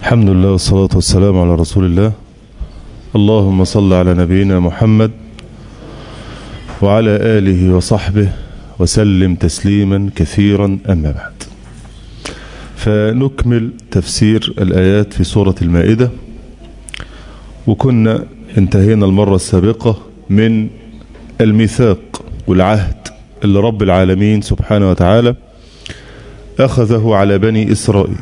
الحمد لله والصلاة والسلام على رسول الله اللهم صل على نبينا محمد وعلى آله وصحبه وسلم تسليما كثيرا أما بعد فنكمل تفسير الآيات في سورة المائدة وكنا انتهينا المرة السابقة من الميثاق والعهد اللي رب العالمين سبحانه وتعالى أخذه على بني إسرائيل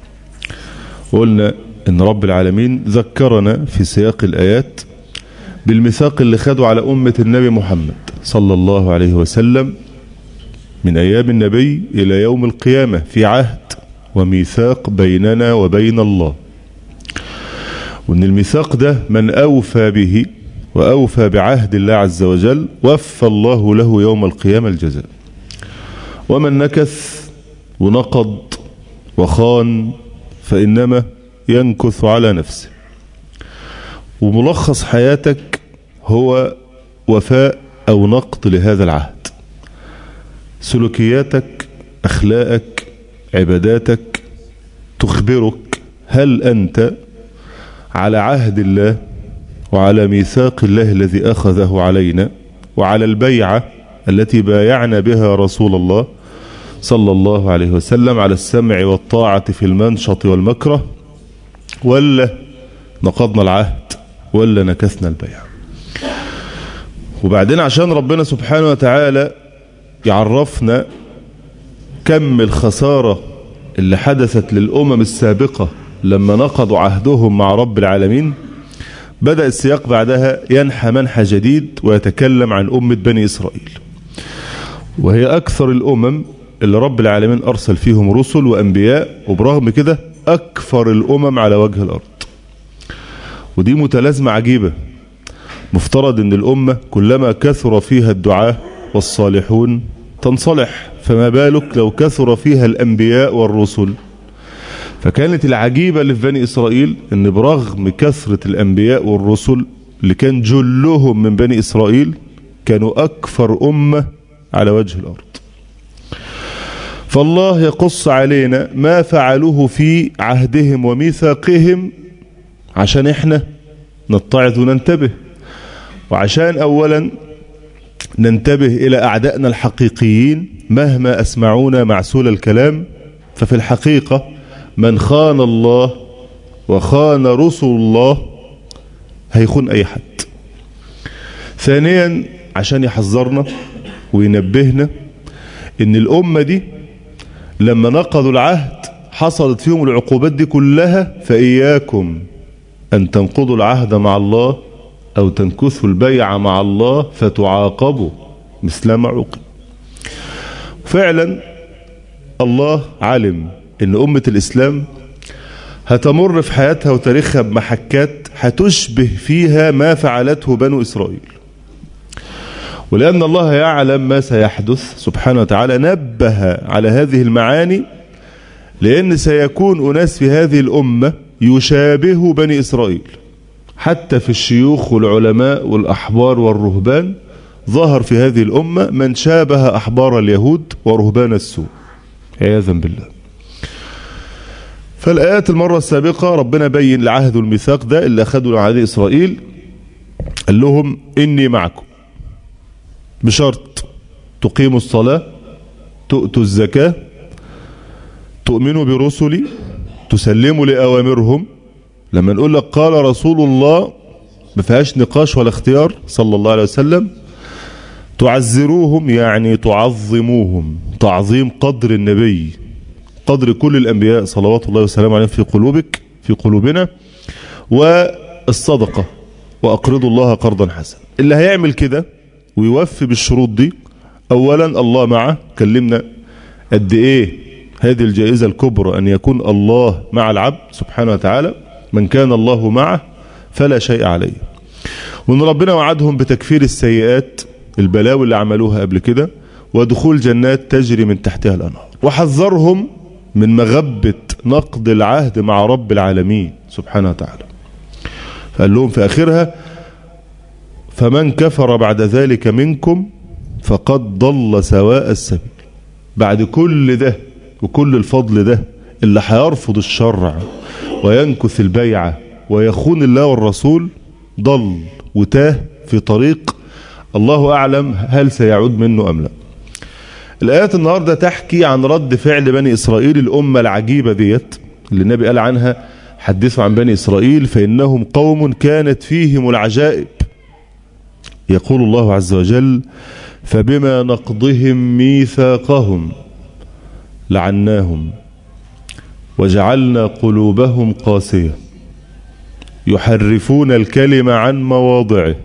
وقلنا ان رب العالمين ذكرنا في سياق الآيات بالميثاق اللي خده على أمة النبي محمد صلى الله عليه وسلم من أيام النبي إلى يوم القيامة في عهد وميثاق بيننا وبين الله وأن الميثاق ده من أوفى به وأوفى بعهد الله عز وجل وفى الله له يوم القيامة الجزاء ومن نكث ونقض وخان فإنما ينكث على نفسه وملخص حياتك هو وفاء أو نقض لهذا العهد سلوكياتك أخلاقك عباداتك تخبرك هل أنت على عهد الله وعلى ميثاق الله الذي أخذه علينا وعلى البيعة التي بايعنا بها رسول الله صلى الله عليه وسلم على السمع والطاعة في المنشط والمكره ولا نقضنا العهد ولا نكثنا البيع وبعدين عشان ربنا سبحانه وتعالى يعرفنا كم الخسارة اللي حدثت للأمم السابقة لما نقضوا عهدهم مع رب العالمين بدأ السياق بعدها ينحى منحى جديد ويتكلم عن أمة بني إسرائيل وهي أكثر الأمم اللي رب العالمين أرسل فيهم رسل وأنبياء وبرغم كده أكثر الأمم على وجه الأرض ودي متلازمة عجيبة مفترض أن الأمة كلما كثر فيها الدعاة والصالحون تنصلح فما بالك لو كثر فيها الأنبياء والرسل فكانت العجيبة اللي في بني إسرائيل أن برغم كثرة الأنبياء والرسل اللي كان جلهم من بني إسرائيل كانوا أكثر أمة على وجه الأرض فالله يقص علينا ما فعلوه في عهدهم وميثاقهم عشان احنا نتعظ وننتبه وعشان اولا ننتبه الى اعدائنا الحقيقيين مهما اسمعونا معسول الكلام ففي الحقيقة من خان الله وخان رسل الله هيخون اي حد ثانيا عشان يحذرنا وينبهنا ان الامة دي لما نقضوا العهد حصلت فيهم العقوبات دي كلها فإياكم أن تنقضوا العهد مع الله أو تنكثوا البيع مع الله فتعاقبوا مثلما عوقب فعلا الله علم أن أمة الإسلام هتمر في حياتها وتاريخها بمحكات هتشبه فيها ما فعلته بنو إسرائيل ولأن الله يعلم ما سيحدث سبحانه وتعالى نبه على هذه المعاني لأن سيكون أناس في هذه الأمة يشابه بني إسرائيل حتى في الشيوخ والعلماء والأحبار والرهبان ظهر في هذه الأمة من شابه أحبار اليهود ورهبان السوء عياذا بالله فالآيات المرة السابقة ربنا بين العهد والميثاق ده اللي أخذوا عهد إسرائيل قال لهم إني معكم بشرط تقيموا الصلاة تؤتوا الزكاة تؤمنوا برسلي تسلموا لأوامرهم لما نقول لك قال رسول الله ما فيهاش نقاش ولا اختيار صلى الله عليه وسلم تعزروهم يعني تعظموهم تعظيم قدر النبي قدر كل الأنبياء صلوات الله وسلامه عليهم في قلوبك في قلوبنا والصدقة وأقرضوا الله قرضا حسنا اللي هيعمل كده ويوفي بالشروط دي اولا الله معه كلمنا قد ايه هذه الجائزة الكبرى ان يكون الله مع العبد سبحانه وتعالى من كان الله معه فلا شيء عليه وان ربنا وعدهم بتكفير السيئات البلاوي اللي عملوها قبل كده ودخول جنات تجري من تحتها الانهار وحذرهم من مغبة نقض العهد مع رب العالمين سبحانه وتعالى فقال لهم في اخرها فمن كفر بعد ذلك منكم فقد ضل سواء السبيل بعد كل ده وكل الفضل ده اللي هيرفض الشرع وينكث البيعة ويخون الله والرسول ضل وتاه في طريق الله أعلم هل سيعود منه أم لا الآيات النهاردة تحكي عن رد فعل بني إسرائيل الأمة العجيبة ديت اللي النبي قال عنها حدثوا عن بني إسرائيل فإنهم قوم كانت فيهم العجائب يقول الله عز وجل فبما نقضهم ميثاقهم لعناهم وجعلنا قلوبهم قاسية يحرفون الكلمة عن مواضعه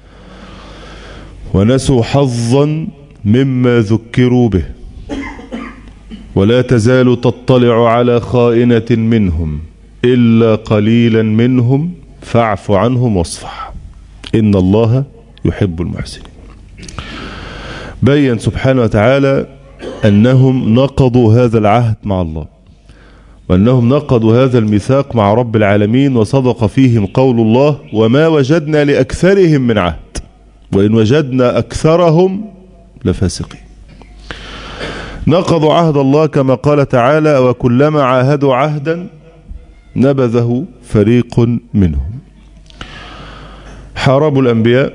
ونسوا حظا مما ذكروا به ولا تزال تطلع على خائنة منهم إلا قليلا منهم فاعف عنهم واصفح إن الله يحب المحسنين بين سبحانه وتعالى أنهم نقضوا هذا العهد مع الله وأنهم نقضوا هذا الميثاق مع رب العالمين وصدق فيهم قول الله وما وجدنا لأكثرهم من عهد وإن وجدنا أكثرهم لفاسقين نقضوا عهد الله كما قال تعالى وكلما عاهدوا عهدا نبذه فريق منهم حاربوا الأنبياء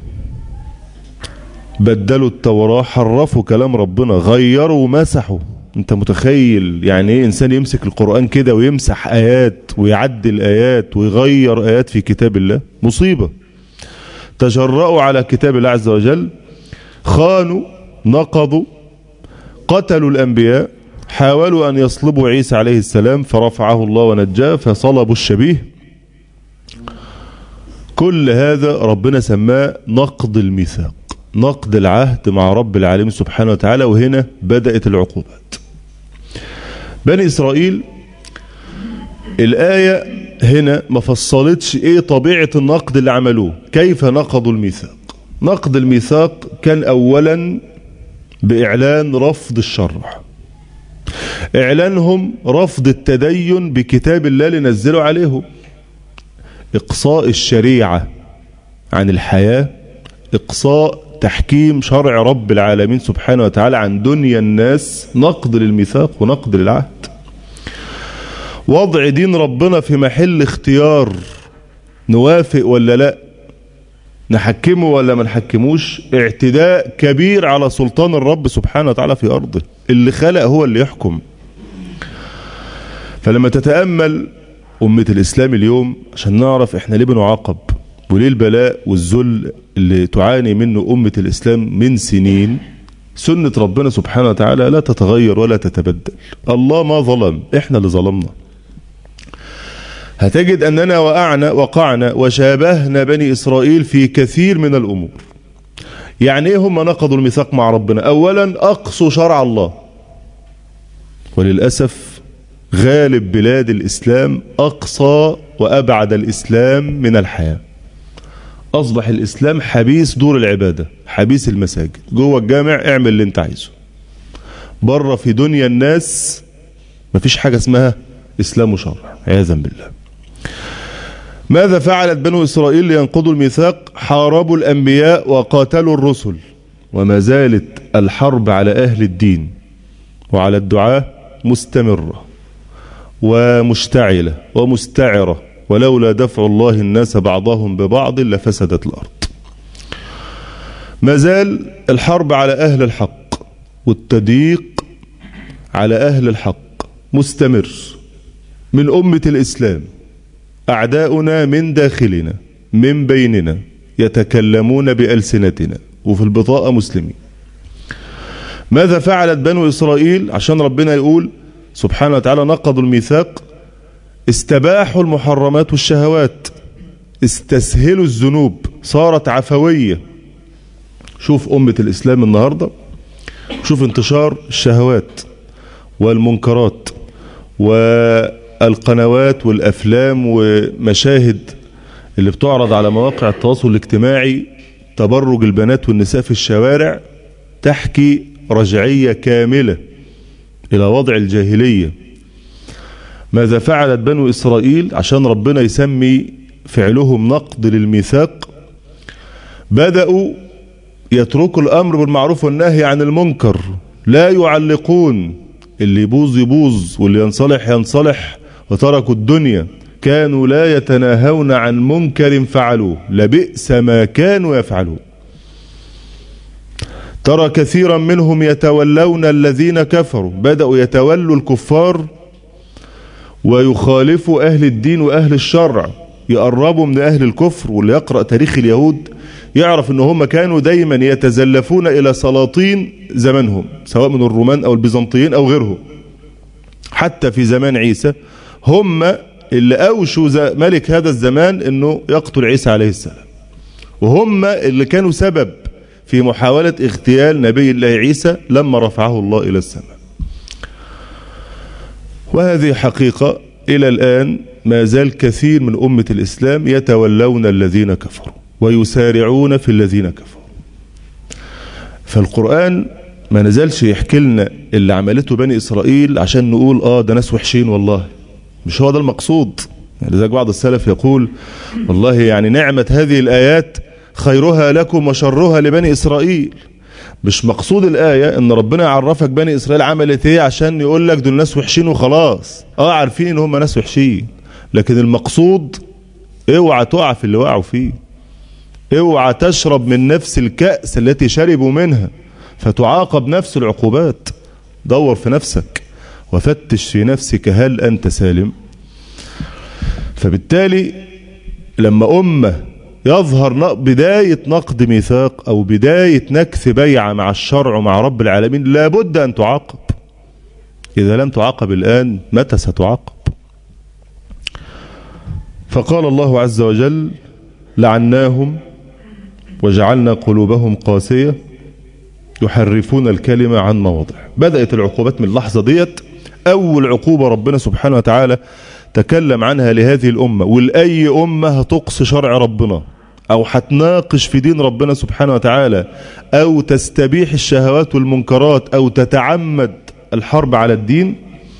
بدلوا التوراة حرفوا كلام ربنا غيروا ومسحوا انت متخيل يعني ايه انسان يمسك القرآن كده ويمسح ايات ويعدل ايات ويغير ايات في كتاب الله مصيبة تجرأوا على كتاب الله عز وجل خانوا نقضوا قتلوا الانبياء حاولوا ان يصلبوا عيسى عليه السلام فرفعه الله ونجاه فصلبوا الشبيه كل هذا ربنا سماه نقض الميثاق نقض العهد مع رب العالمين سبحانه وتعالى وهنا بدأت العقوبات بني إسرائيل الآية هنا ما فصلتش ايه طبيعة النقد اللي عملوه كيف نقضوا الميثاق نقض الميثاق كان اولا باعلان رفض الشرع اعلانهم رفض التدين بكتاب الله لنزله عليهم اقصاء الشريعة عن الحياة اقصاء تحكيم شرع رب العالمين سبحانه وتعالى عن دنيا الناس نقد للميثاق ونقد للعهد وضع دين ربنا في محل اختيار نوافق ولا لا نحكمه ولا ما نحكموش اعتداء كبير على سلطان الرب سبحانه وتعالى في أرضه اللي خلق هو اللي يحكم فلما تتأمل أمة الإسلام اليوم عشان نعرف احنا ليه بنعاقب وليه البلاء والذل اللي تعاني منه أمة الإسلام من سنين سنة ربنا سبحانه وتعالى لا تتغير ولا تتبدل الله ما ظلم احنا اللي ظلمنا هتجد أننا وقعنا وقعنا وشابهنا بني إسرائيل في كثير من الأمور يعني ايه هم نقضوا الميثاق مع ربنا أولا أقصوا شرع الله وللأسف غالب بلاد الإسلام أقصى وأبعد الإسلام من الحياة أصبح الإسلام حبيس دور العبادة حبيس المساجد جوه الجامع اعمل اللي انت عايزه بره في دنيا الناس مفيش حاجة اسمها إسلام وشرع عياذا بالله ماذا فعلت بنو إسرائيل لينقضوا الميثاق حاربوا الأنبياء وقاتلوا الرسل وما زالت الحرب على أهل الدين وعلى الدعاة مستمرة ومشتعلة ومستعرة ولولا دفع الله الناس بعضهم ببعض لفسدت الأرض ما زال الحرب على أهل الحق والتضييق على أهل الحق مستمر من أمة الإسلام أعداؤنا من داخلنا من بيننا يتكلمون بألسنتنا وفي البطاقة مسلمين ماذا فعلت بنو إسرائيل عشان ربنا يقول سبحانه وتعالى نقضوا الميثاق استباحوا المحرمات والشهوات استسهلوا الذنوب صارت عفوية شوف أمة الإسلام النهاردة شوف انتشار الشهوات والمنكرات والقنوات والأفلام ومشاهد اللي بتعرض على مواقع التواصل الاجتماعي تبرج البنات والنساء في الشوارع تحكي رجعية كاملة إلى وضع الجاهلية ماذا فعلت بنو إسرائيل عشان ربنا يسمي فعلهم نقد للميثاق بدأوا يتركوا الأمر بالمعروف والنهي عن المنكر لا يعلقون اللي يبوظ يبوظ واللي ينصلح ينصلح وتركوا الدنيا كانوا لا يتناهون عن منكر فعلوه لبئس ما كانوا يفعلون ترى كثيرا منهم يتولون الذين كفروا بدأوا يتولوا الكفار ويخالفوا أهل الدين وأهل الشرع يقربوا من أهل الكفر واللي يقرأ تاريخ اليهود يعرف ان هم كانوا دايما يتزلفون الى سلاطين زمانهم سواء من الرومان او البيزنطيين او غيرهم حتى في زمان عيسى هم اللي اوشوا ملك هذا الزمان انه يقتل عيسى عليه السلام وهم اللي كانوا سبب في محاولة اغتيال نبي الله عيسى لما رفعه الله الى السماء وهذه حقيقة الى الان ما زال كثير من امة الاسلام يتولون الذين كفروا ويسارعون في الذين كفروا فالقرآن ما نزلش يحكي لنا اللي عملته بني إسرائيل عشان نقول آه ده ناس وحشين والله مش هو ده المقصود يعني لذلك بعض السلف يقول والله يعني نعمة هذه الآيات خيرها لكم وشرها لبني إسرائيل مش مقصود الآية ان ربنا يعرفك بني إسرائيل عملت ايه عشان يقول لك دول ناس وحشين وخلاص اه عارفين ان هم ناس وحشين لكن المقصود اوعى تقع في اللي وقعوا فيه اوعى تشرب من نفس الكأس التي شربوا منها فتعاقب نفس العقوبات دور في نفسك وفتش في نفسك هل أنت سالم فبالتالي لما أمة يظهر بداية نقد ميثاق أو بداية نكث بيعة مع الشرع ومع رب العالمين لابد أن تعاقب إذا لم تعاقب الآن متى ستعاقب فقال الله عز وجل لعناهم وجعلنا قلوبهم قاسية يحرفون الكلمة عن مواضع بدأت العقوبات من اللحظة ديت أول عقوبة ربنا سبحانه وتعالى تكلم عنها لهذه الأمة ولأي أمة هتقصي شرع ربنا أو هتناقش في دين ربنا سبحانه وتعالى أو تستبيح الشهوات والمنكرات أو تتعمد الحرب على الدين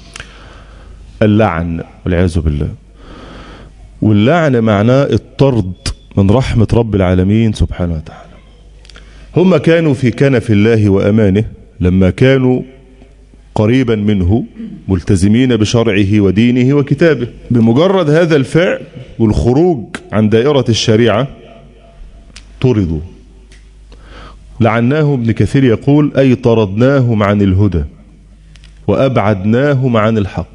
اللعن والعياذ بالله واللعن معناه الطرد من رحمة رب العالمين سبحانه وتعالى هم كانوا في كنف الله وأمانه لما كانوا قريبا منه ملتزمين بشرعه ودينه وكتابه بمجرد هذا الفعل والخروج عن دائرة الشريعة طردوا لعناه ابن كثير يقول أي طردناهم عن الهدى وأبعدناهم عن الحق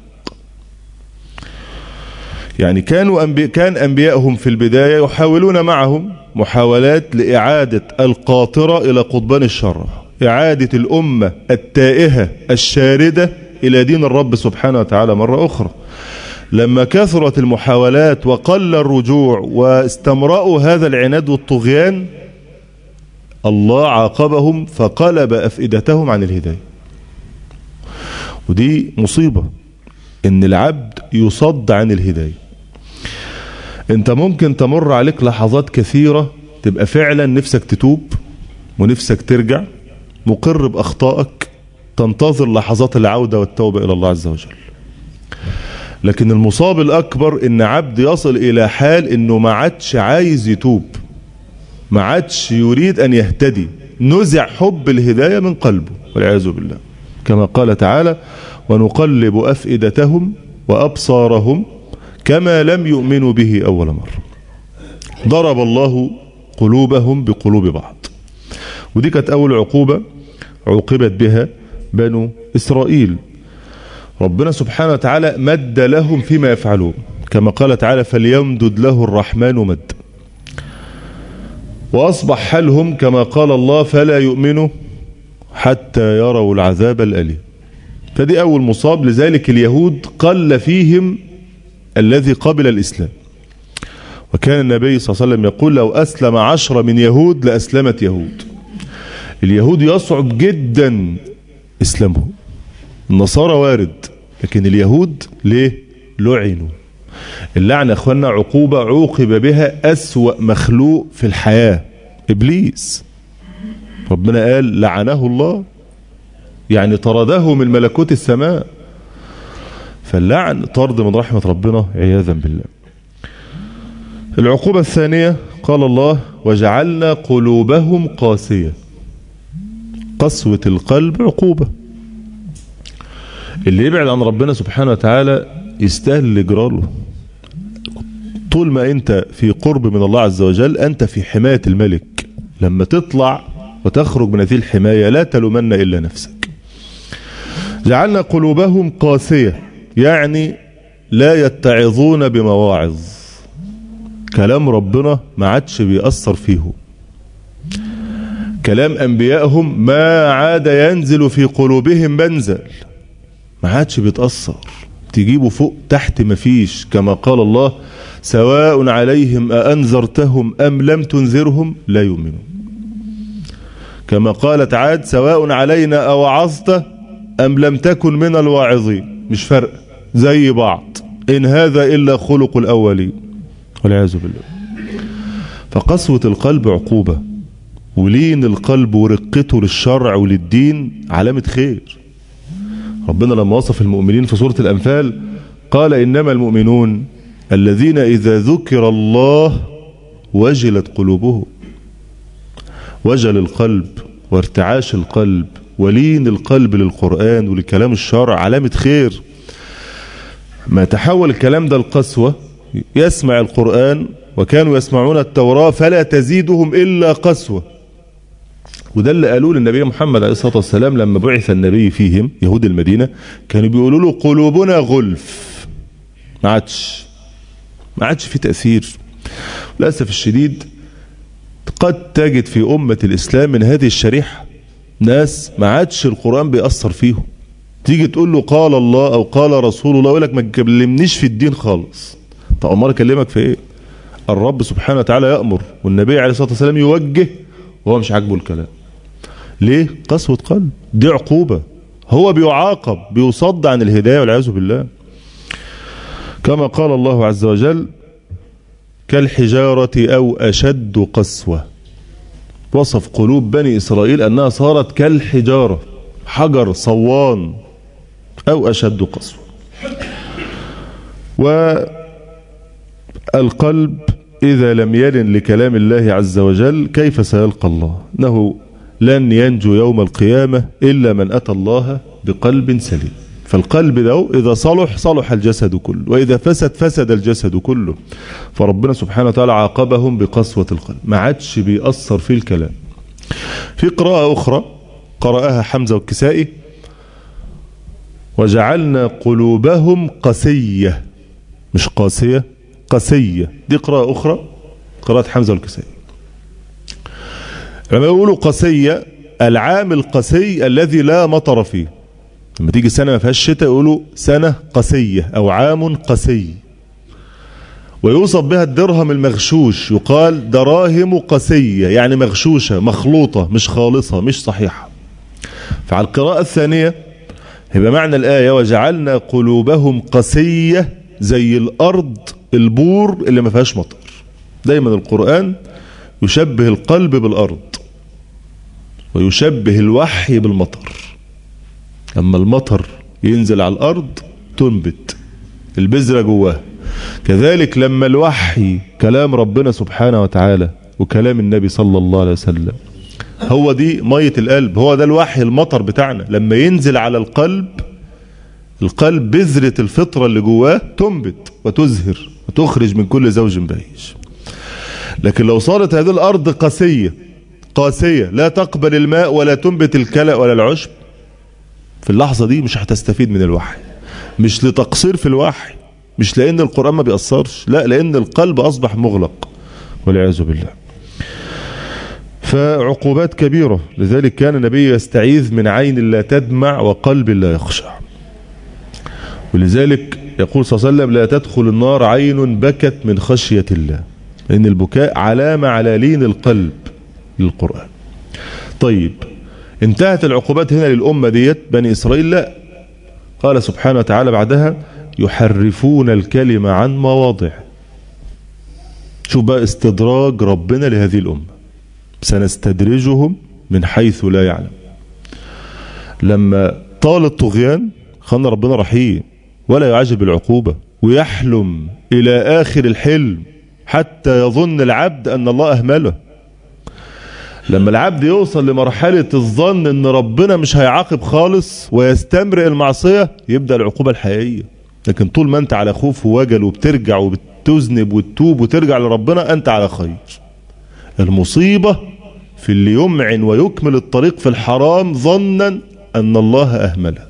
يعني كانوا أنبي كان أنبيائهم في البداية يحاولون معهم محاولات لإعادة القاطرة إلى قضبان الشرع إعادة الأمة التائهة الشاردة إلى دين الرب سبحانه وتعالى مرة أخرى لما كثرت المحاولات وقل الرجوع واستمرأوا هذا العناد والطغيان الله عاقبهم فقلب أفئدتهم عن الهداية ودي مصيبة ان العبد يصد عن الهداية انت ممكن تمر عليك لحظات كثيرة تبقى فعلا نفسك تتوب ونفسك ترجع مقر بأخطائك تنتظر لحظات العودة والتوبة إلى الله عز وجل لكن المصاب الأكبر إن عبد يصل إلى حال إنه ما عادش عايز يتوب ما عادش يريد أن يهتدي نزع حب الهداية من قلبه والعياذ بالله كما قال تعالى ونقلب أفئدتهم وأبصارهم كما لم يؤمنوا به أول مرة ضرب الله قلوبهم بقلوب بعض ودي كانت أول عقوبة عوقبت بها بنو إسرائيل ربنا سبحانه وتعالى مد لهم فيما يفعلون كما قال تعالى فليمدد له الرحمن مد وأصبح حالهم كما قال الله فلا يؤمنوا حتى يروا العذاب الأليم فدي أول مصاب لذلك اليهود قل فيهم الذي قبل الإسلام وكان النبي صلى الله عليه وسلم يقول لو أسلم عشرة من يهود لأسلمت يهود اليهود يصعب جدا إسلامهم النصارى وارد لكن اليهود ليه لعنوا اللعنة أخوانا عقوبة عوقب بها أسوأ مخلوق في الحياة إبليس ربنا قال لعنه الله يعني طرده من ملكوت السماء فاللعن طرد من رحمة ربنا عياذا بالله العقوبة الثانية قال الله وجعلنا قلوبهم قاسية قسوة القلب عقوبة اللي يبعد عن ربنا سبحانه وتعالى يستاهل اللي يجراله طول ما انت في قرب من الله عز وجل انت في حماية الملك لما تطلع وتخرج من هذه الحماية لا تلومن الا نفسك جعلنا قلوبهم قاسية يعني لا يتعظون بمواعظ كلام ربنا ما عادش بيأثر فيهم كلام أنبيائهم ما عاد ينزل في قلوبهم منزل ما عادش بيتأثر تجيبه فوق تحت مفيش كما قال الله سواء عليهم أأنذرتهم أم لم تنذرهم لا يؤمنون كما قالت عاد سواء علينا أوعظت أم لم تكن من الواعظين مش فرق زي بعض إن هذا إلا خلق الأولين والعياذ بالله فقسوة القلب عقوبة ولين القلب ورقته للشرع وللدين علامة خير ربنا لما وصف المؤمنين في سورة الأنفال قال إنما المؤمنون الذين إذا ذكر الله وجلت قلوبهم وجل القلب وارتعاش القلب ولين القلب للقرآن ولكلام الشرع علامة خير ما تحول الكلام ده القسوة يسمع القرآن وكانوا يسمعون التوراة فلا تزيدهم إلا قسوة وده اللي قالوه للنبي محمد عليه الصلاة والسلام لما بعث النبي فيهم يهود المدينة كانوا بيقولوا له قلوبنا غلف ما عادش ما عادش في تأثير للأسف الشديد قد تجد في أمة الإسلام من هذه الشريحة ناس ما عادش القرآن بيأثر فيهم تيجي تقول له قال الله أو قال رسول الله يقول لك ما تكلمنيش في الدين خالص طب أمال أكلمك في إيه الرب سبحانه وتعالى يأمر والنبي عليه الصلاة والسلام يوجه وهو مش عاجبه الكلام ليه قسوة قلب دي عقوبة هو بيعاقب بيصد عن الهداية والعياذ بالله كما قال الله عز وجل كالحجارة أو أشد قسوة وصف قلوب بني إسرائيل أنها صارت كالحجارة حجر صوان أو أشد قسوة والقلب إذا لم يلن لكلام الله عز وجل كيف سيلقى الله إنه لن ينجو يوم القيامة إلا من أتى الله بقلب سليم فالقلب ده إذا صلح صلح الجسد كله وإذا فسد فسد الجسد كله فربنا سبحانه وتعالى عاقبهم بقسوة القلب ما عادش بيأثر في الكلام في قراءة أخرى قرأها حمزة والكسائي وجعلنا قلوبهم قسية مش قاسية قسية دي قراءة أخرى قراءة حمزة والكسائي لما يقولوا قسية العام القسي الذي لا مطر فيه لما تيجي سنة ما فيهاش شتاء يقولوا سنة قسية أو عام قسي ويوصف بها الدرهم المغشوش يقال دراهم قسية يعني مغشوشة مخلوطة مش خالصة مش صحيحة فعلى القراءة الثانية يبقى معنى الآية وجعلنا قلوبهم قسية زي الأرض البور اللي ما فيهاش مطر دايما القرآن يشبه القلب بالأرض ويشبه الوحي بالمطر لما المطر ينزل على الأرض تنبت البذرة جواه كذلك لما الوحي كلام ربنا سبحانه وتعالى وكلام النبي صلى الله عليه وسلم هو دي مية القلب هو ده الوحي المطر بتاعنا لما ينزل على القلب القلب بذرة الفطرة اللي جواه تنبت وتزهر وتخرج من كل زوج بهيج لكن لو صارت هذه الأرض قاسية قاسية لا تقبل الماء ولا تنبت الكلأ ولا العشب في اللحظة دي مش هتستفيد من الوحي مش لتقصير في الوحي مش لأن القرآن ما بيأثرش لا لأن القلب أصبح مغلق والعياذ بالله فعقوبات كبيرة لذلك كان النبي يستعيذ من عين لا تدمع وقلب لا يخشع ولذلك يقول صلى الله عليه وسلم لا تدخل النار عين بكت من خشية الله لأن البكاء علامة على لين القلب للقرآن طيب انتهت العقوبات هنا للأمة ديت بني إسرائيل لا قال سبحانه وتعالى بعدها يحرفون الكلمة عن مواضع شوف بقى استدراج ربنا لهذه الأمة سنستدرجهم من حيث لا يعلم لما طال الطغيان خلنا ربنا رحيم ولا يعجب العقوبة ويحلم إلى آخر الحلم حتى يظن العبد أن الله أهمله لما العبد يوصل لمرحلة الظن ان ربنا مش هيعاقب خالص ويستمرئ المعصية يبدأ العقوبة الحقيقية لكن طول ما انت على خوف ووجل وبترجع وبتذنب وتتوب وترجع لربنا انت على خير المصيبة في اللي يمعن ويكمل الطريق في الحرام ظنا ان الله اهمله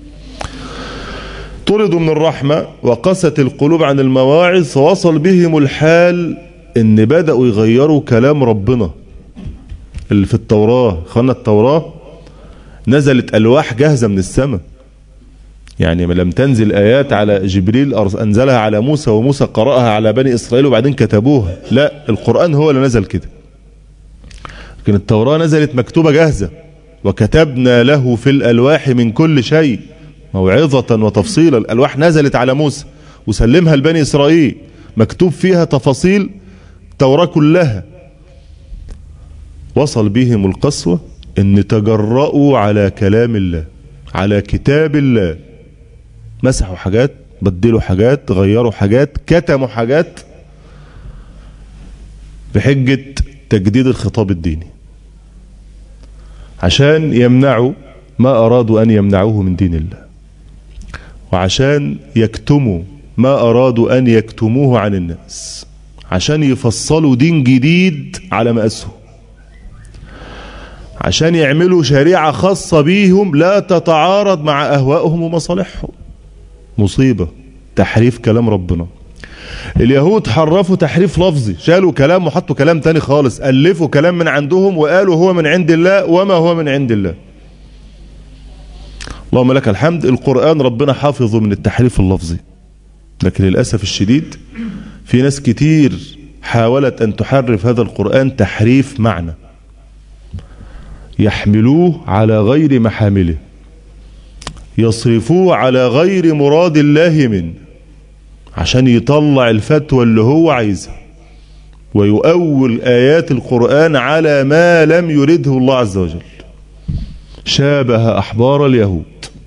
طردوا من الرحمة وقست القلوب عن المواعظ فوصل بهم الحال ان بدأوا يغيروا كلام ربنا اللي في التوراة خلنا التوراة نزلت ألواح جاهزة من السماء يعني ما لم تنزل آيات على جبريل أنزلها على موسى وموسى قرأها على بني إسرائيل وبعدين كتبوها لا القرآن هو اللي نزل كده لكن التوراة نزلت مكتوبة جاهزة وكتبنا له في الألواح من كل شيء موعظة وتفصيلا الألواح نزلت على موسى وسلمها لبني إسرائيل مكتوب فيها تفاصيل التوراة كلها وصل بهم القسوة ان تجرأوا على كلام الله على كتاب الله مسحوا حاجات بدلوا حاجات غيروا حاجات كتموا حاجات بحجة تجديد الخطاب الديني عشان يمنعوا ما أرادوا أن يمنعوه من دين الله وعشان يكتموا ما أرادوا أن يكتموه عن الناس عشان يفصلوا دين جديد على مقاسهم عشان يعملوا شريعة خاصة بيهم لا تتعارض مع أهوائهم ومصالحهم مصيبة تحريف كلام ربنا اليهود حرفوا تحريف لفظي شالوا كلام وحطوا كلام تاني خالص ألفوا كلام من عندهم وقالوا هو من عند الله وما هو من عند الله اللهم لك الحمد القرآن ربنا حافظه من التحريف اللفظي لكن للأسف الشديد في ناس كتير حاولت أن تحرف هذا القرآن تحريف معنى يحملوه على غير محامله يصرفوه على غير مراد الله منه عشان يطلع الفتوى اللي هو عايزها ويؤول آيات القرآن على ما لم يرده الله عز وجل شابه أحبار اليهود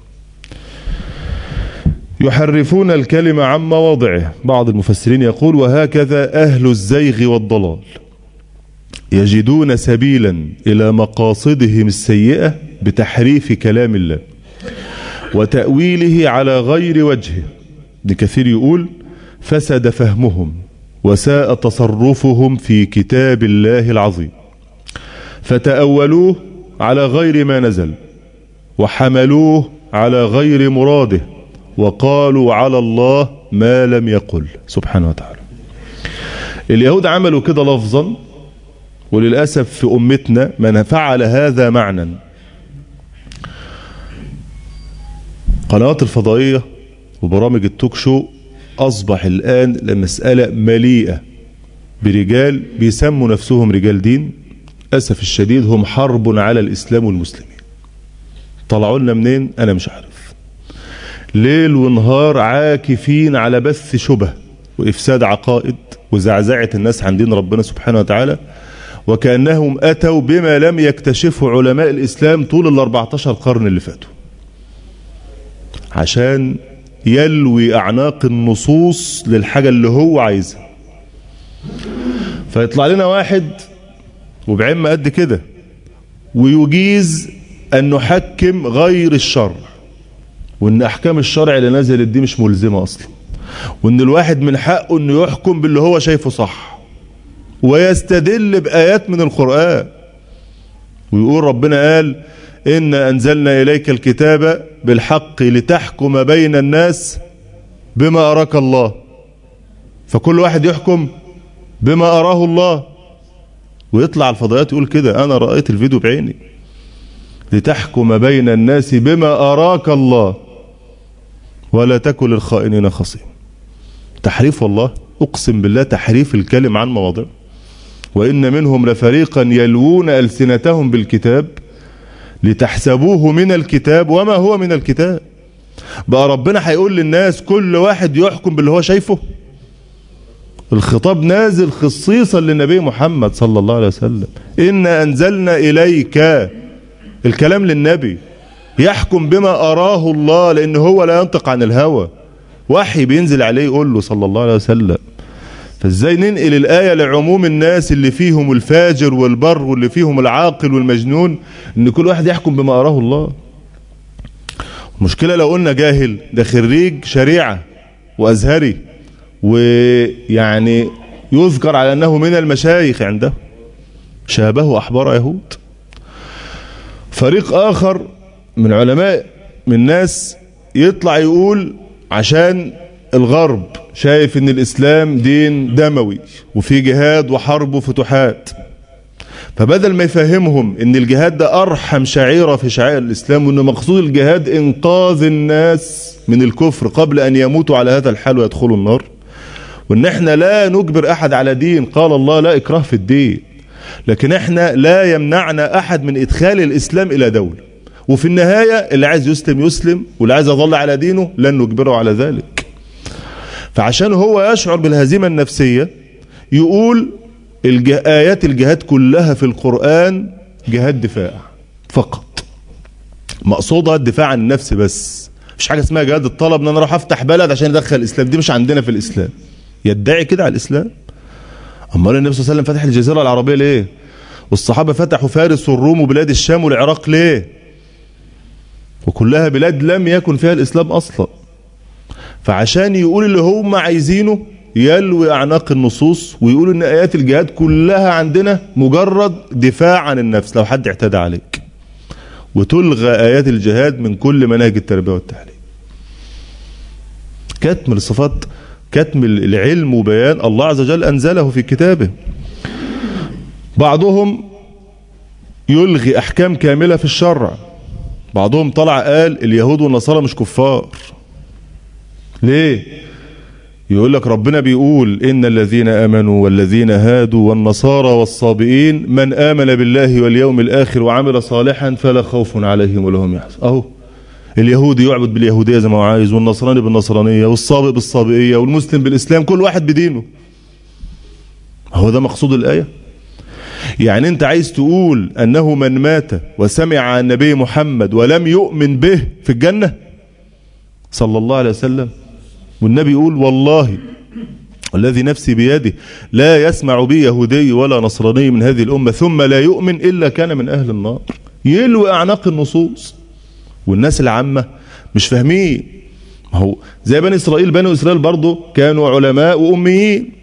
يحرفون الكلمة عن مواضعه بعض المفسرين يقول وهكذا أهل الزيغ والضلال يجدون سبيلا إلى مقاصدهم السيئة بتحريف كلام الله وتأويله على غير وجهه ابن كثير يقول فسد فهمهم وساء تصرفهم في كتاب الله العظيم فتأولوه على غير ما نزل وحملوه على غير مراده وقالوا على الله ما لم يقل سبحانه وتعالى اليهود عملوا كده لفظا وللأسف في أمتنا من فعل هذا معنى قنوات الفضائية وبرامج التوك شو أصبح الآن المسألة مليئة برجال بيسموا نفسهم رجال دين أسف الشديد هم حرب على الإسلام والمسلمين طلعوا لنا منين أنا مش عارف ليل ونهار عاكفين على بث شبه وإفساد عقائد وزعزعة الناس عن دين ربنا سبحانه وتعالى وكأنهم أتوا بما لم يكتشفه علماء الإسلام طول ال 14 قرن اللي فاتوا عشان يلوي أعناق النصوص للحاجة اللي هو عايزها فيطلع لنا واحد وبعلم قد كده ويجيز أن نحكم غير الشرع وأن أحكام الشرع اللي نزلت دي مش ملزمة أصلا وأن الواحد من حقه أنه يحكم باللي هو شايفه صح ويستدل بآيات من القرآن ويقول ربنا قال إن أنزلنا إليك الكتاب بالحق لتحكم بين الناس بما أراك الله فكل واحد يحكم بما أراه الله ويطلع الفضائيات يقول كده أنا رأيت الفيديو بعيني لتحكم بين الناس بما أراك الله ولا تكن للخائنين خصيم تحريف والله أقسم بالله تحريف الكلم عن مواضعه وإن منهم لفريقا يلوون ألسنتهم بالكتاب لتحسبوه من الكتاب وما هو من الكتاب بقى ربنا هيقول للناس كل واحد يحكم باللي هو شايفه الخطاب نازل خصيصا للنبي محمد صلى الله عليه وسلم إن أنزلنا إليك الكلام للنبي يحكم بما أراه الله لأن هو لا ينطق عن الهوى وحي بينزل عليه يقول له صلى الله عليه وسلم فازاي ننقل الآية لعموم الناس اللي فيهم الفاجر والبر واللي فيهم العاقل والمجنون ان كل واحد يحكم بما أراه الله المشكلة لو قلنا جاهل ده خريج شريعة وأزهري ويعني يذكر على أنه من المشايخ عنده شابه أحبار يهود فريق آخر من علماء من ناس يطلع يقول عشان الغرب شايف ان الاسلام دين دموي وفي جهاد وحرب وفتوحات فبدل ما يفهمهم ان الجهاد ده ارحم شعيرة في شعائر الاسلام وان مقصود الجهاد انقاذ الناس من الكفر قبل ان يموتوا على هذا الحال ويدخلوا النار وان احنا لا نجبر احد على دين قال الله لا اكراه في الدين لكن احنا لا يمنعنا احد من ادخال الاسلام الى دولة وفي النهاية اللي عايز يسلم يسلم واللي عايز يظل على دينه لن نجبره على ذلك فعشان هو يشعر بالهزيمة النفسية يقول الجه... آيات الجهاد كلها في القرآن جهاد دفاع فقط مقصودها الدفاع عن النفس بس مش حاجة اسمها جهاد الطلب ان انا اروح افتح بلد عشان ادخل الاسلام دي مش عندنا في الاسلام يدعي كده على الاسلام امال النبي صلى الله عليه وسلم فتح الجزيرة العربية ليه والصحابة فتحوا فارس والروم وبلاد الشام والعراق ليه وكلها بلاد لم يكن فيها الاسلام اصلا فعشان يقول اللي هم عايزينه يلوي اعناق النصوص ويقول ان ايات الجهاد كلها عندنا مجرد دفاع عن النفس لو حد اعتدى عليك وتلغى ايات الجهاد من كل مناهج التربيه والتعليم كتم الصفات كتم العلم وبيان الله عز وجل انزله في كتابه بعضهم يلغي احكام كامله في الشرع بعضهم طلع قال اليهود والنصارى مش كفار ليه يقول لك ربنا بيقول إن الذين آمنوا والذين هادوا والنصارى والصابئين من آمن بالله واليوم الآخر وعمل صالحا فلا خوف عليهم ولا هم يحزن أهو اليهودي يعبد باليهودية زي ما هو عايز والنصراني بالنصرانية والصابئ بالصابئية والمسلم بالإسلام كل واحد بدينه هو ده مقصود الآية يعني انت عايز تقول انه من مات وسمع عن النبي محمد ولم يؤمن به في الجنة صلى الله عليه وسلم والنبي يقول والله والذي نفسي بيده لا يسمع بي يهودي ولا نصراني من هذه الأمة ثم لا يؤمن إلا كان من أهل النار يلوي أعناق النصوص والناس العامة مش فاهمين ما هو زي بني إسرائيل بني إسرائيل برضو كانوا علماء وأميين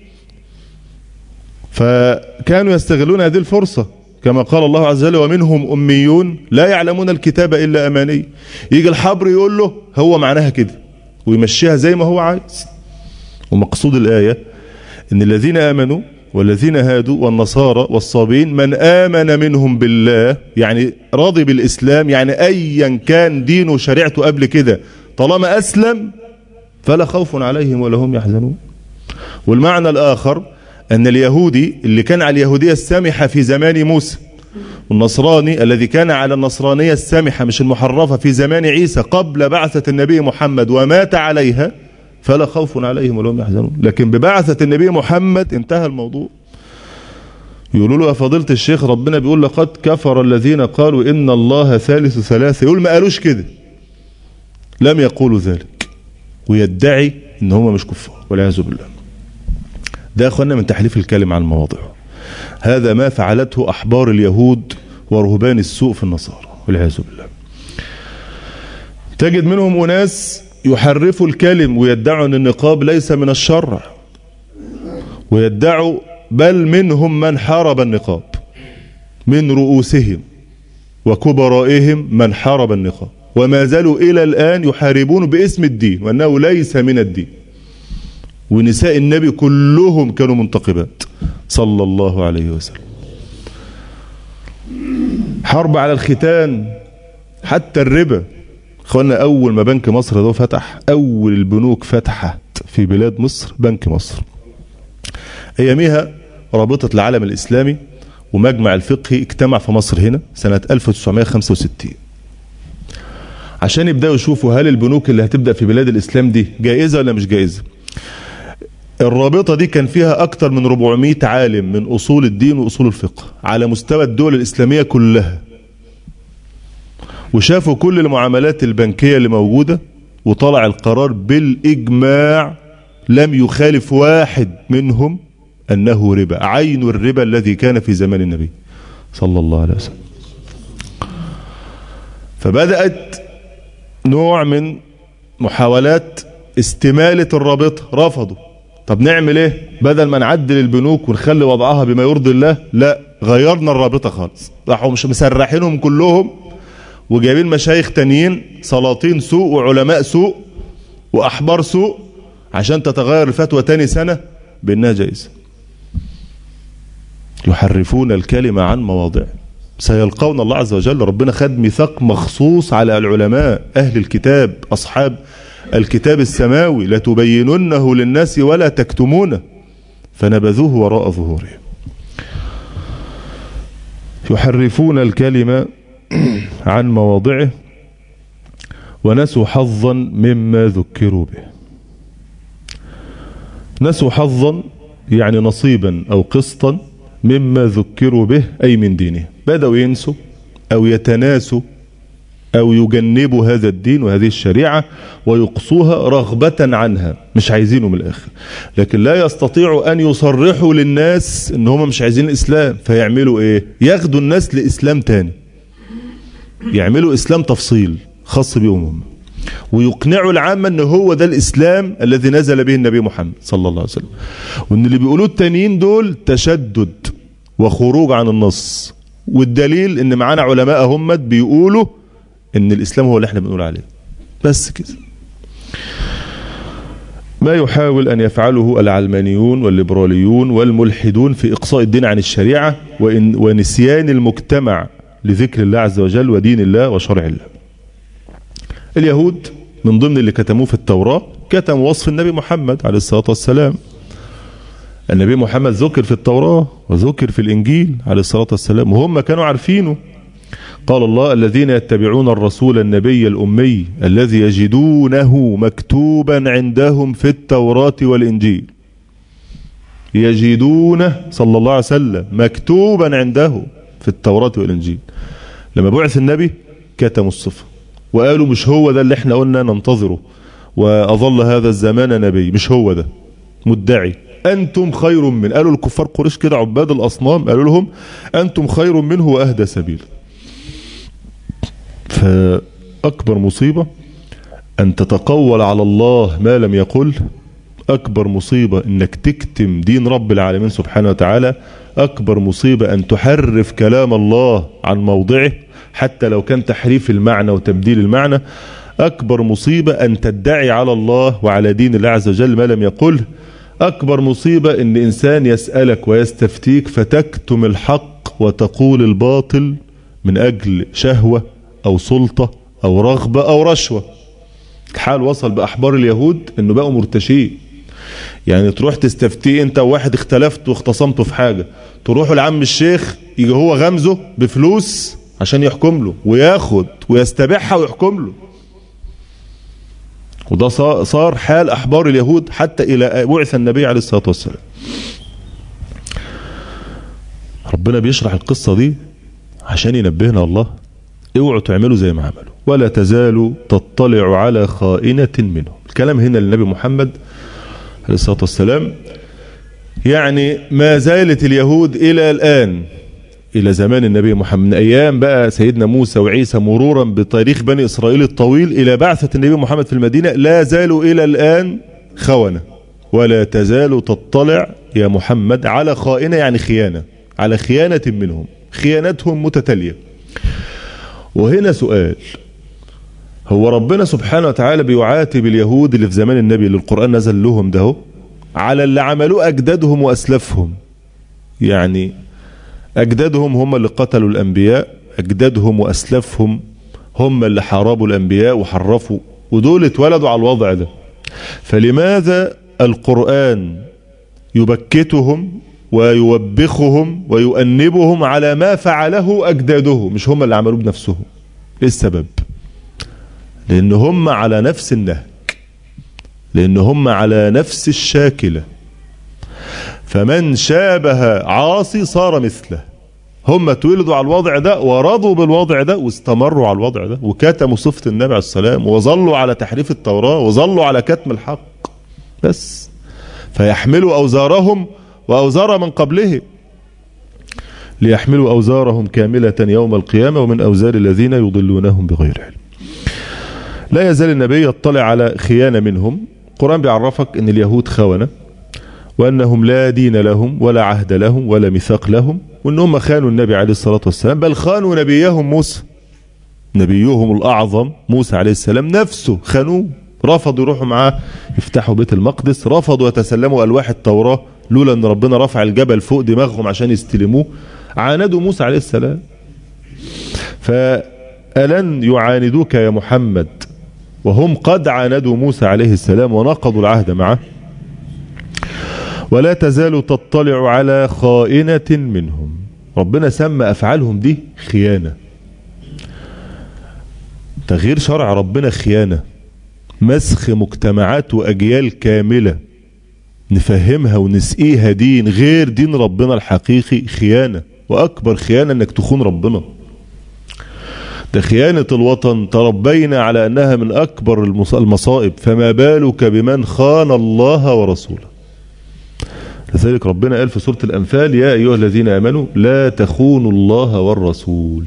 فكانوا يستغلون هذه الفرصة كما قال الله عز وجل ومنهم أميون لا يعلمون الكتاب إلا أماني يجي الحبر يقول له هو معناها كده ويمشيها زي ما هو عايز ومقصود الآية إن الذين آمنوا والذين هادوا والنصارى والصابين من آمن منهم بالله يعني راضي بالإسلام يعني أيا كان دينه وشريعته قبل كده طالما أسلم فلا خوف عليهم ولا هم يحزنون والمعنى الآخر أن اليهودي اللي كان على اليهودية السامحة في زمان موسى والنصراني الذي كان على النصرانية السامحة مش المحرفة في زمان عيسى قبل بعثة النبي محمد ومات عليها فلا خوف عليهم ولا هم يحزنون لكن ببعثة النبي محمد انتهى الموضوع يقولوا له يا فضيلة الشيخ ربنا بيقول لقد كفر الذين قالوا إن الله ثالث ثلاثة يقول ما قالوش كده لم يقولوا ذلك ويدعي ان هم مش كفار والعياذ بالله ده يا اخوانا من تحريف الكلم عن مواضعه هذا ما فعلته احبار اليهود ورهبان السوء في النصارى والعياذ بالله تجد منهم اناس يحرفوا الكلم ويدعوا ان النقاب ليس من الشرع ويدعوا بل منهم من حارب النقاب من رؤوسهم وكبرائهم من حارب النقاب وما زالوا إلى الآن يحاربون باسم الدين وأنه ليس من الدين ونساء النبي كلهم كانوا منتقبات صلى الله عليه وسلم حرب على الختان حتى الربا اخوانا اول ما بنك مصر ده فتح اول البنوك فتحت في بلاد مصر بنك مصر اياميها رابطة العالم الاسلامي ومجمع الفقهي اجتمع في مصر هنا سنة 1965 عشان يبدأوا يشوفوا هل البنوك اللي هتبدأ في بلاد الإسلام دي جائزة ولا مش جائزة الرابطة دي كان فيها أكتر من 400 عالم من أصول الدين وأصول الفقه على مستوى الدول الإسلامية كلها وشافوا كل المعاملات البنكية اللي موجودة وطلع القرار بالإجماع لم يخالف واحد منهم أنه ربا عين الربا الذي كان في زمان النبي صلى الله عليه وسلم فبدأت نوع من محاولات استمالة الرابطة رفضوا طب نعمل ايه بدل ما نعدل البنوك ونخلي وضعها بما يرضي الله لا غيرنا الرابطة خالص راحوا مش مسرحينهم كلهم وجايبين مشايخ تانيين سلاطين سوء وعلماء سوء وأحبار سوء عشان تتغير الفتوى تاني سنة بأنها جائزة يحرفون الكلمة عن مواضعه سيلقون الله عز وجل ربنا خد ميثاق مخصوص على العلماء أهل الكتاب أصحاب الكتاب السماوي لتبيننه للناس ولا تكتمونه فنبذوه وراء ظهورهم يحرفون الكلمة عن مواضعه ونسوا حظا مما ذكروا به نسوا حظا يعني نصيبا أو قسطا مما ذكروا به أي من دينه بدأوا ينسوا أو يتناسوا أو يجنبوا هذا الدين وهذه الشريعة ويقصوها رغبة عنها مش عايزينه من الآخر لكن لا يستطيعوا أن يصرحوا للناس إن هم مش عايزين الإسلام فيعملوا إيه ياخدوا الناس لإسلام تاني يعملوا إسلام تفصيل خاص بهم هم ويقنعوا العامة ان هو ده الاسلام الذي نزل به النبي محمد صلى الله عليه وسلم وان اللي بيقولوه التانيين دول تشدد وخروج عن النص والدليل ان معانا علماء هم بيقولوا ان الاسلام هو اللي احنا بنقول عليه بس كده ما يحاول ان يفعله العلمانيون والليبراليون والملحدون في اقصاء الدين عن الشريعه وإن ونسيان المجتمع لذكر الله عز وجل ودين الله وشرع الله اليهود من ضمن اللي كتموه في التوراة كتم وصف النبي محمد عليه الصلاة والسلام النبي محمد ذكر في التوراة وذكر في الإنجيل عليه الصلاة والسلام وهم كانوا عارفينه قال الله الذين يتبعون الرسول النبي الأمي الذي يجدونه مكتوبا عندهم في التوراة والإنجيل يجدونه صلى الله عليه وسلم مكتوبا عنده في التوراة والإنجيل لما بعث النبي كتموا الصفة وقالوا مش هو ده اللي احنا قلنا ننتظره وأظل هذا الزمان نبي مش هو ده مدعي أنتم خير من قالوا الكفار قريش كده عباد الأصنام قالوا لهم أنتم خير منه وأهدى سبيل فأكبر مصيبة أن تتقول على الله ما لم يقل أكبر مصيبة أنك تكتم دين رب العالمين سبحانه وتعالى أكبر مصيبة أن تحرف كلام الله عن موضعه حتى لو كان تحريف المعنى وتبديل المعنى أكبر مصيبة أن تدعي على الله وعلى دين الله عز وجل ما لم يقله أكبر مصيبة أن إنسان يسألك ويستفتيك فتكتم الحق وتقول الباطل من أجل شهوة أو سلطة أو رغبة أو رشوة الحال وصل بأحبار اليهود أنه بقوا مرتشين يعني تروح تستفتيه انت وواحد اختلفت واختصمته في حاجة تروحوا لعم الشيخ يجي هو غمزه بفلوس عشان يحكم له وياخد ويستبيعها ويحكم له وده صار حال أحبار اليهود حتى إلى بعث النبي عليه الصلاة والسلام ربنا بيشرح القصة دي عشان ينبهنا الله اوعوا تعملوا زي ما عملوا ولا تزالوا تطلع على خائنة منهم الكلام هنا للنبي محمد عليه الصلاة والسلام يعني ما زالت اليهود إلى الآن إلى زمان النبي محمد من أيام بقى سيدنا موسى وعيسى مرورا بتاريخ بني إسرائيل الطويل إلى بعثة النبي محمد في المدينة لا زالوا إلى الآن خونة ولا تزال تطلع يا محمد على خائنة يعني خيانة على خيانة منهم خيانتهم متتالية وهنا سؤال هو ربنا سبحانه وتعالى بيعاتب اليهود اللي في زمان النبي اللي القرآن نزل لهم ده على اللي عملوه أجدادهم وأسلافهم يعني أجدادهم هم اللي قتلوا الأنبياء أجدادهم وأسلافهم هم اللي حاربوا الأنبياء وحرفوا ودول اتولدوا على الوضع ده فلماذا القرآن يبكتهم ويوبخهم ويؤنبهم على ما فعله أجدادهم مش هم اللي عملوه بنفسهم إيه السبب لأن هم على نفس النهج لأن هم على نفس الشاكلة فمن شابه عاصي صار مثله هم اتولدوا على الوضع ده ورضوا بالوضع ده واستمروا على الوضع ده وكتموا صفة النبي عليه السلام وظلوا على تحريف التوراة وظلوا على كتم الحق بس فيحملوا أوزارهم وأوزار من قبله ليحملوا أوزارهم كاملة يوم القيامة ومن أوزار الذين يضلونهم بغير علم لا يزال النبي يطلع على خيانة منهم القرآن بيعرفك أن اليهود خونة وأنهم لا دين لهم ولا عهد لهم ولا ميثاق لهم وأنهم خانوا النبي عليه الصلاة والسلام بل خانوا نبيهم موسى نبيهم الأعظم موسى عليه السلام نفسه خانوه رفضوا يروحوا معاه يفتحوا بيت المقدس رفضوا يتسلموا ألواح التوراة لولا أن ربنا رفع الجبل فوق دماغهم عشان يستلموه عاندوا موسى عليه السلام فألن يعاندوك يا محمد وهم قد عاندوا موسى عليه السلام ونقضوا العهد معه ولا تزال تطلع على خائنة منهم ربنا سمى أفعالهم دي خيانة تغيير شرع ربنا خيانة مسخ مجتمعات وأجيال كاملة نفهمها ونسقيها دين غير دين ربنا الحقيقي خيانة وأكبر خيانة أنك تخون ربنا ده خيانة الوطن تربينا على أنها من أكبر المصائب فما بالك بمن خان الله ورسوله لذلك ربنا قال في سورة الأنفال يا أيها الذين آمنوا لا تخونوا الله والرسول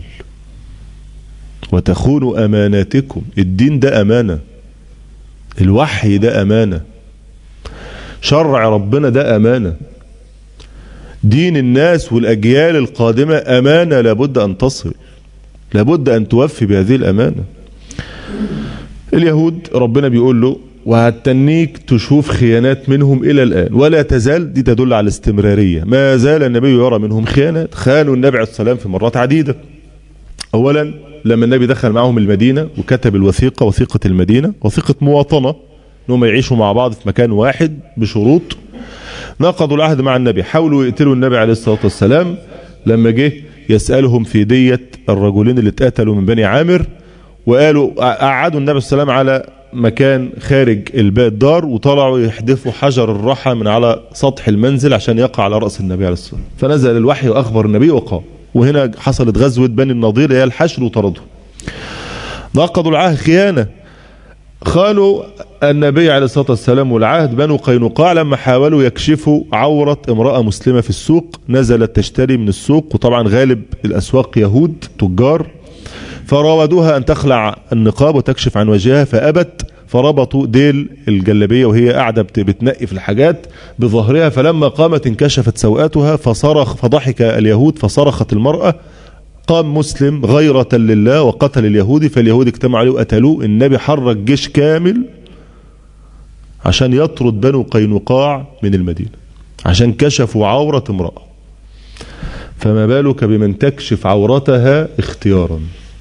وتخونوا أماناتكم الدين ده أمانة الوحي ده أمانة شرع ربنا ده أمانة دين الناس والأجيال القادمة أمانة لابد أن تصل لابد أن توفي بهذه الأمانة اليهود ربنا بيقول له وهتنيك تشوف خيانات منهم إلى الآن ولا تزال دي تدل على الاستمرارية ما زال النبي يرى منهم خيانات خانوا النبي عليه السلام في مرات عديدة أولا لما النبي دخل معهم المدينة وكتب الوثيقة وثيقة المدينة وثيقة مواطنة انهم يعيشوا مع بعض في مكان واحد بشروط نقضوا العهد مع النبي حاولوا يقتلوا النبي عليه الصلاة والسلام لما جه يسألهم في دية الرجلين اللي اتقتلوا من بني عامر وقالوا قعدوا النبي صلى الله عليه وسلم على مكان خارج البيت دار وطلعوا يحدفوا حجر الرحى من على سطح المنزل عشان يقع على رأس النبي عليه الصلاة والسلام فنزل الوحي وأخبر النبي وقام وهنا حصلت غزوة بني النضير هي الحشر وطردهم نقضوا العهد خيانة خانوا النبي عليه الصلاة والسلام والعهد بنو قينقاع لما حاولوا يكشفوا عورة امرأة مسلمة في السوق نزلت تشتري من السوق وطبعا غالب الأسواق يهود تجار فراودوها أن تخلع النقاب وتكشف عن وجهها فأبت فربطوا ديل الجلبية وهي قاعدة بتنقي في الحاجات بظهرها فلما قامت انكشفت سوءاتها فصرخ فضحك اليهود فصرخت المرأة قام مسلم غيرة لله وقتل اليهودي فاليهود اجتمعوا عليه وقتلوه النبي حرك جيش كامل عشان يطرد بنو قينقاع من المدينة عشان كشفوا عورة امرأة فما بالك بمن تكشف عورتها اختيارا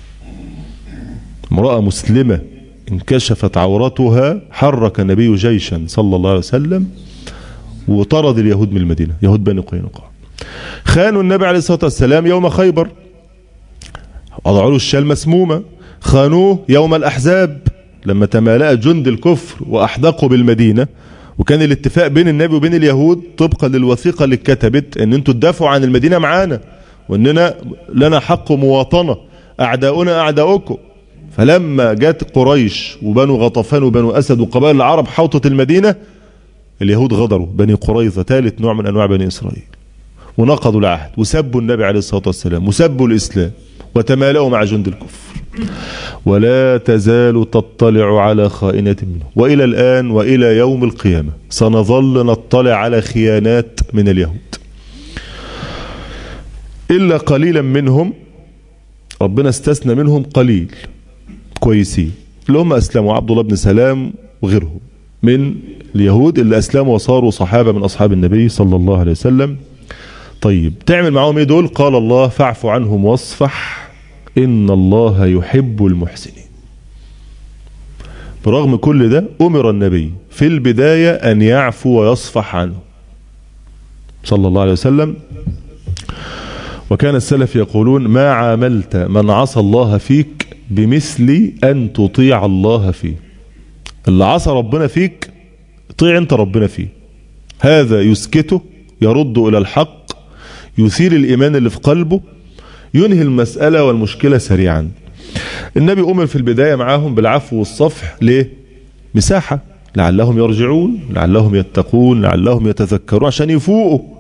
امرأة مسلمة انكشفت عورتها حرك النبي جيشا صلى الله عليه وسلم وطرد اليهود من المدينة يهود بني قينقاع خانوا النبي عليه الصلاة والسلام يوم خيبر وضعوا له الشال مسمومة خانوه يوم الأحزاب لما تمالأ جند الكفر وأحدقوا بالمدينة وكان الاتفاق بين النبي وبين اليهود طبقا للوثيقة اللي اتكتبت ان انتوا تدافعوا عن المدينة معانا واننا لنا حق مواطنة اعداؤنا اعداؤكم فلما جت قريش وبنو غطفان وبنو اسد وقبائل العرب حوطت المدينة اليهود غدروا بني قريظة ثالث نوع من انواع بني اسرائيل ونقضوا العهد وسبوا النبي عليه الصلاة والسلام وسبوا الاسلام وتمالأوا مع جند الكفر ولا تزال تطلع على خائنة منه وإلى الآن وإلى يوم القيامة سنظل نطلع على خيانات من اليهود إلا قليلا منهم ربنا استثنى منهم قليل كويسين اللي هم أسلموا عبد الله بن سلام وغيرهم من اليهود اللي أسلموا وصاروا صحابة من أصحاب النبي صلى الله عليه وسلم طيب تعمل معاهم ايه دول قال الله فاعف عنهم واصفح إن الله يحب المحسنين برغم كل ده أمر النبي في البداية أن يعفو ويصفح عنه صلى الله عليه وسلم وكان السلف يقولون ما عاملت من عصى الله فيك بمثل أن تطيع الله فيه اللي عصى ربنا فيك طيع انت ربنا فيه هذا يسكته يرد إلى الحق يثير الإيمان اللي في قلبه ينهي المسألة والمشكلة سريعا النبي أمر في البداية معاهم بالعفو والصفح ليه مساحة لعلهم يرجعون لعلهم يتقون لعلهم يتذكرون عشان يفوقوا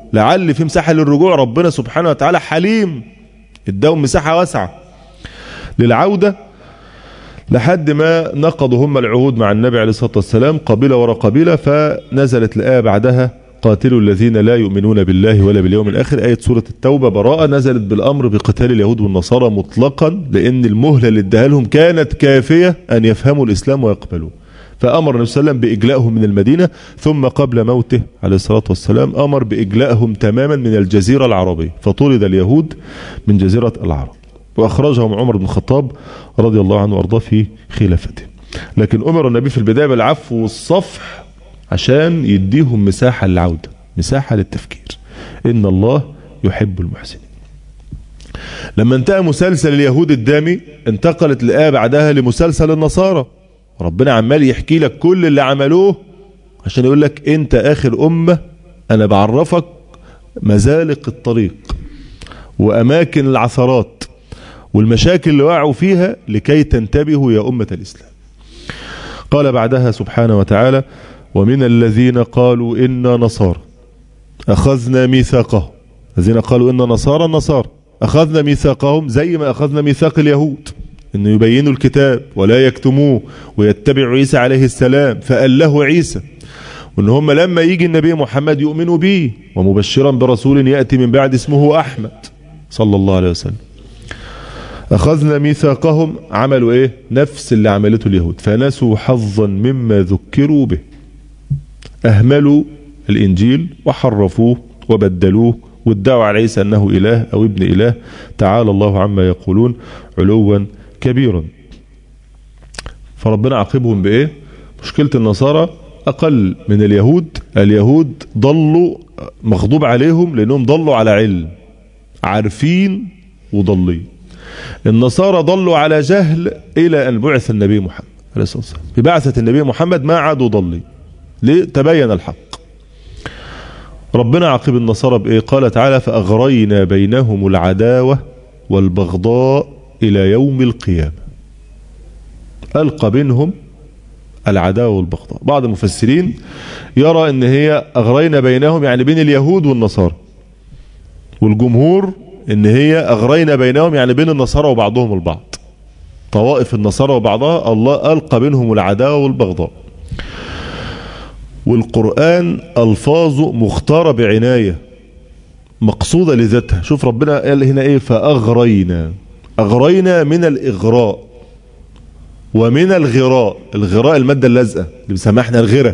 لعل في مساحة للرجوع ربنا سبحانه وتعالى حليم اداهم مساحة واسعة للعودة لحد ما نقضوا هم العهود مع النبي عليه الصلاة والسلام قبيلة ورا قبيلة فنزلت الآية بعدها قاتلوا الذين لا يؤمنون بالله ولا باليوم الآخر آية سورة التوبة براءة نزلت بالأمر بقتال اليهود والنصارى مطلقا لأن المهلة اللي اداها لهم كانت كافية أن يفهموا الإسلام ويقبلوه فأمر النبي صلى الله عليه وسلم بإجلائهم من المدينة ثم قبل موته عليه الصلاة والسلام أمر بإجلائهم تماما من الجزيرة العربية فطرد اليهود من جزيرة العرب وأخرجهم عمر بن الخطاب رضي الله عنه وأرضاه في خلافته لكن أمر النبي في البداية بالعفو والصفح عشان يديهم مساحة للعودة مساحة للتفكير إن الله يحب المحسنين لما انتهى مسلسل اليهود الدامي انتقلت الآية بعدها لمسلسل النصارى ربنا عمال يحكي لك كل اللي عملوه عشان يقول لك انت اخر امة انا بعرفك مزالق الطريق واماكن العثرات والمشاكل اللي وقعوا فيها لكي تنتبهوا يا امة الاسلام قال بعدها سبحانه وتعالى ومن الذين قالوا إنا نصارى أخذنا ميثاقهم الذين قالوا إنا نصارى النصارى أخذنا ميثاقهم زي ما أخذنا ميثاق اليهود أن يبينوا الكتاب ولا يكتموه ويتبعوا عيسى عليه السلام فقال له عيسى وأن هم لما يجي النبي محمد يؤمنوا به ومبشرا برسول يأتي من بعد اسمه أحمد صلى الله عليه وسلم أخذنا ميثاقهم عملوا إيه نفس اللي عملته اليهود فنسوا حظا مما ذكروا به أهملوا الإنجيل وحرفوه وبدلوه وادعوا على عيسى أنه إله أو ابن إله تعالى الله عما يقولون علوا كبيرا فربنا عاقبهم بإيه مشكلة النصارى أقل من اليهود اليهود ضلوا مغضوب عليهم لأنهم ضلوا على علم عارفين وضلين النصارى ضلوا على جهل إلى أن بعث النبي محمد عليه الصلاة والسلام ببعثة النبي محمد ما عادوا ضلين ليه تبين الحق ربنا عاقب النصارى بإيه قال تعالى فأغرينا بينهم العداوة والبغضاء إلى يوم القيامة ألقى بينهم العداوة والبغضاء بعض المفسرين يرى ان هي أغرينا بينهم يعني بين اليهود والنصارى والجمهور ان هي أغرينا بينهم يعني بين النصارى وبعضهم البعض طوائف النصارى وبعضها الله ألقى بينهم العداوة والبغضاء والقرآن ألفاظه مختارة بعناية مقصودة لذاتها شوف ربنا قال هنا ايه فأغرينا أغرينا من الإغراء ومن الغراء الغراء المادة اللازقة اللي بنسميها احنا الغرة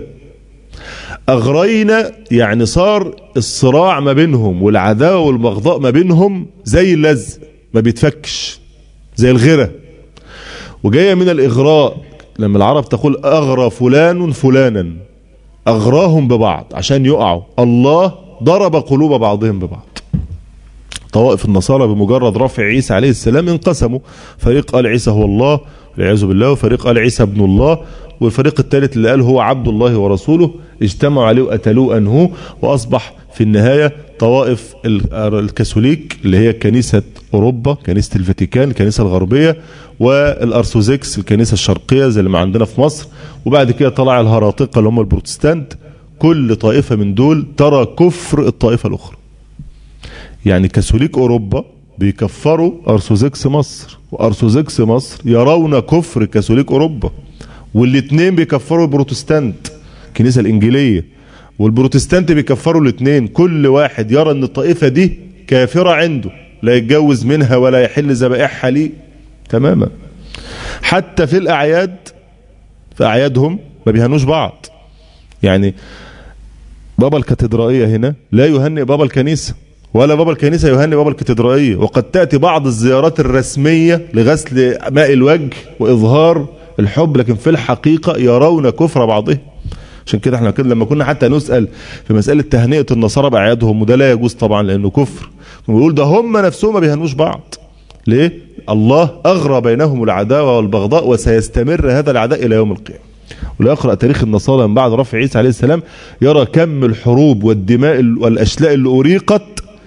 أغرينا يعني صار الصراع ما بينهم والعداوة والبغضاء ما بينهم زي اللزق ما بيتفكش زي الغرة وجاية من الإغراء لما العرب تقول أغرى فلان فلانا أغراهم ببعض عشان يقعوا الله ضرب قلوب بعضهم ببعض طوائف النصارى بمجرد رفع عيسى عليه السلام انقسموا فريق قال عيسى هو الله والعياذ بالله وفريق قال عيسى ابن الله والفريق الثالث اللي قال هو عبد الله ورسوله اجتمعوا عليه وقتلوه أنهوه وأصبح في النهاية طوائف الكاثوليك اللي هي كنيسة أوروبا كنيسة الفاتيكان الكنيسة الغربية والأرثوذكس الكنيسة الشرقية زي اللي ما عندنا في مصر وبعد كده طلع الهراطقة اللي هم البروتستانت كل طائفة من دول ترى كفر الطائفة الأخرى يعني كاثوليك أوروبا بيكفروا أرثوذكس مصر وأرثوذكس مصر يرون كفر كاثوليك أوروبا والاثنين بيكفروا البروتستانت الكنيسة الإنجيلية والبروتستانت بيكفروا الاثنين كل واحد يرى ان الطائفة دي كافرة عنده لا يتجوز منها ولا يحل ذبائحها ليه تماما حتى في الأعياد في أعيادهم ما بيهنوش بعض يعني بابا الكاتدرائية هنا لا يهنئ بابا الكنيسة ولا بابا الكنيسة يهنئ بابا الكاتدرائية وقد تأتي بعض الزيارات الرسمية لغسل ماء الوجه وإظهار الحب لكن في الحقيقة يرون كفر بعضهم عشان كده احنا كده لما كنا حتى نسأل في مسألة تهنئة النصارى بأعيادهم وده لا يجوز طبعا لأنه كفر ونقول ده هم نفسهم ما بيهنوش بعض ليه؟ الله أغرى بينهم العداوة والبغضاء وسيستمر هذا العداء إلى يوم القيامة ولا يقرأ تاريخ النصارى من بعد رفع عيسى عليه السلام يرى كم الحروب والدماء والأشلاء اللي أريقت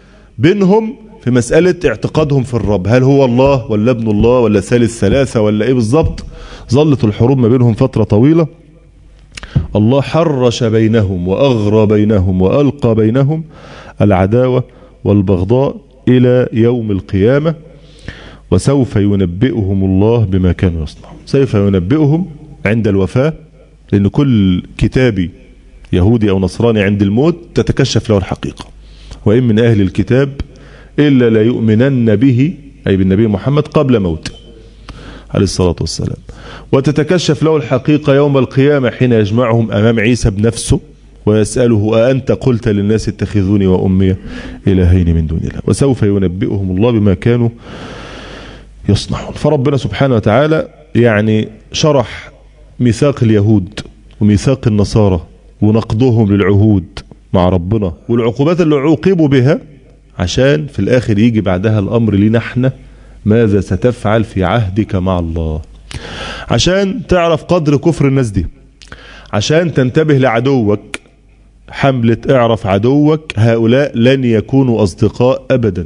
بينهم في مسألة اعتقادهم في الرب هل هو الله ولا ابن الله ولا ثالث ثلاثة ولا ايه بالظبط ظلت الحروب ما بينهم فترة طويلة الله حرش بينهم وأغرى بينهم وألقى بينهم العداوة والبغضاء إلى يوم القيامة وسوف ينبئهم الله بما كانوا يصنعون سوف ينبئهم عند الوفاة لأن كل كتابي يهودي أو نصراني عند الموت تتكشف له الحقيقة وإن من أهل الكتاب إلا لا يؤمنن به أي بالنبي محمد قبل موته عليه الصلاة والسلام وتتكشف له الحقيقة يوم القيامة حين يجمعهم أمام عيسى بنفسه ويسأله أأنت قلت للناس اتخذوني وأمي إلهين من دون الله وسوف ينبئهم الله بما كانوا يصنعون فربنا سبحانه وتعالى يعني شرح ميثاق اليهود وميثاق النصارى ونقضهم للعهود مع ربنا والعقوبات اللي عوقبوا بها عشان في الآخر يجي بعدها الأمر لنا احنا ماذا ستفعل في عهدك مع الله عشان تعرف قدر كفر الناس دي عشان تنتبه لعدوك حملة اعرف عدوك هؤلاء لن يكونوا أصدقاء أبدا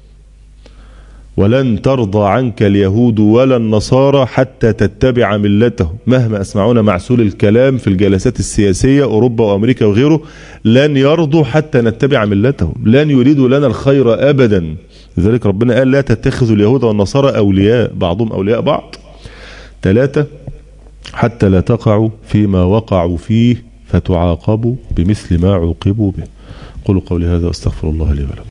ولن ترضى عنك اليهود ولا النصارى حتى تتبع ملتهم مهما أسمعون معسول الكلام في الجلسات السياسية أوروبا وأمريكا وغيره لن يرضوا حتى نتبع ملتهم لن يريدوا لنا الخير أبدا لذلك ربنا قال لا تتخذوا اليهود والنصارى أولياء بعضهم أولياء بعض ثلاثة حتى لا تقعوا فيما وقعوا فيه فتعاقبوا بمثل ما عوقبوا به قولوا قولي هذا واستغفر الله لي ولكم